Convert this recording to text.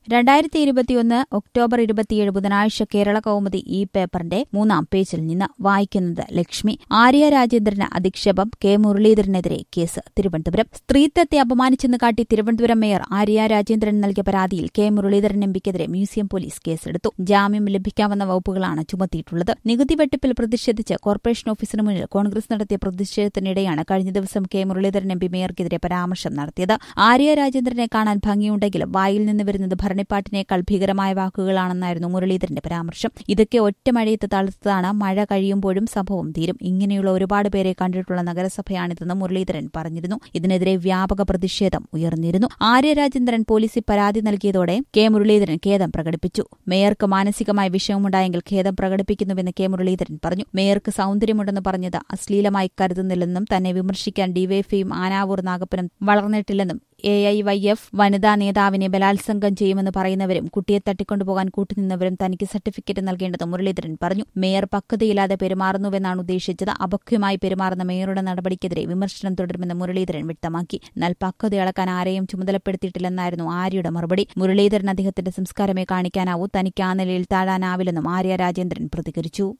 രണ്ടായിരത്തി ഇരുപത്തിയൊന്ന് ഒക്ടോബർ ഇരുപത്തിയേഴ് ബുധനാഴ്ച കേരള കൗമുദി ഈ പേപ്പറിന്റെ മൂന്നാം പേജിൽ നിന്ന് വായിക്കുന്നത് ലക്ഷ്മി ആര്യ രാജേന്ദ്രന് അധിക്ഷേപം കെ മുരളീധരനെതിരെ കേസ് തിരുവനന്തപുരം സ്ത്രീത്വത്തെ അപമാനിച്ചെന്ന് കാട്ടി തിരുവനന്തപുരം മേയർ ആര്യ രാജേന്ദ്രൻ നൽകിയ പരാതിയിൽ കെ മുരളീധരൻ എംപിക്കെതിരെ മ്യൂസിയം പോലീസ് കേസെടുത്തു ജാമ്യം ലഭിക്കാവുന്ന വകുപ്പുകളാണ് ചുമത്തിയിട്ടുള്ളത് നികുതി വെട്ടിപ്പിൽ പ്രതിഷേധിച്ച് കോർപ്പറേഷൻ ഓഫീസിന് മുന്നിൽ കോൺഗ്രസ് നടത്തിയ പ്രതിഷേധത്തിനിടെയാണ് കഴിഞ്ഞ ദിവസം കെ മുരളീധരൻ എംപി മേയർക്കെതിരെ പരാമർശം നടത്തിയത് ആര്യ രാജേന്ദ്രനെ കാണാൻ ഭംഗിയുണ്ടെങ്കിലും വായിൽ നിന്ന് വരുന്നത് ഭരണിപ്പാട്ടിനേക്കാൾ ഭീകരമായ വാക്കുകളാണെന്നായിരുന്നു മുരളീധരന്റെ പരാമർശം ഇതൊക്കെ ഒറ്റ മഴയത്ത് തളുത്തതാണ് മഴ കഴിയുമ്പോഴും സംഭവം തീരും ഇങ്ങനെയുള്ള ഒരുപാട് പേരെ കണ്ടിട്ടുള്ള നഗരസഭയാണിതെന്ന് മുരളീധരൻ പറഞ്ഞിരുന്നു ഇതിനെതിരെ വ്യാപക പ്രതിഷേധം ഉയർന്നിരുന്നു ആര്യ രാജേന്ദ്രൻ പോലീസിൽ പരാതി നൽകിയതോടെ കെ മുരളീധരൻ ഖേദം പ്രകടിപ്പിച്ചു മേയർക്ക് മാനസികമായ വിഷയമുണ്ടായെങ്കിൽ ഖേദം പ്രകടിപ്പിക്കുന്നുവെന്ന് കെ മുരളീധരൻ പറഞ്ഞു മേയർക്ക് സൌന്ദര്യമുണ്ടെന്ന് പറഞ്ഞത് അശ്ലീലമായി കരുതുന്നില്ലെന്നും തന്നെ വിമർശിക്കാൻ ഡിവൈഎഫ്ഐയും ആനാവൂർ നാഗപ്പനും വളർന്നിട്ടില്ലെന്നും എ ഐ വൈ എഫ് വനിതാ നേതാവിനെ ബലാത്സംഗം ചെയ്യുമെന്ന് പറയുന്നവരും കുട്ടിയെ തട്ടിക്കൊണ്ടുപോകാൻ കൂട്ടുനിന്നവരും തനിക്ക് സർട്ടിഫിക്കറ്റ് നൽകേണ്ടത് മുരളീധരൻ പറഞ്ഞു മേയർ പക്വതയില്ലാതെ പെരുമാറുന്നുവെന്നാണ് ഉദ്ദേശിച്ചത് അപക്വമായി പെരുമാറുന്ന മേയറുടെ നടപടിക്കെതിരെ വിമർശനം തുടരുമെന്ന് മുരളീധരൻ വ്യക്തമാക്കി എന്നാൽ പക്വത അളക്കാൻ ആരെയും ചുമതലപ്പെടുത്തിയിട്ടില്ലെന്നായിരുന്നു ആര്യയുടെ മറുപടി മുരളീധരൻ അദ്ദേഹത്തിന്റെ സംസ്കാരമേ കാണിക്കാനാവൂ തനിക്ക് ആ നിലയിൽ താഴാനാവില്ലെന്നും ആര്യ രാജേന്ദ്രൻ പ്രതികരിച്ചു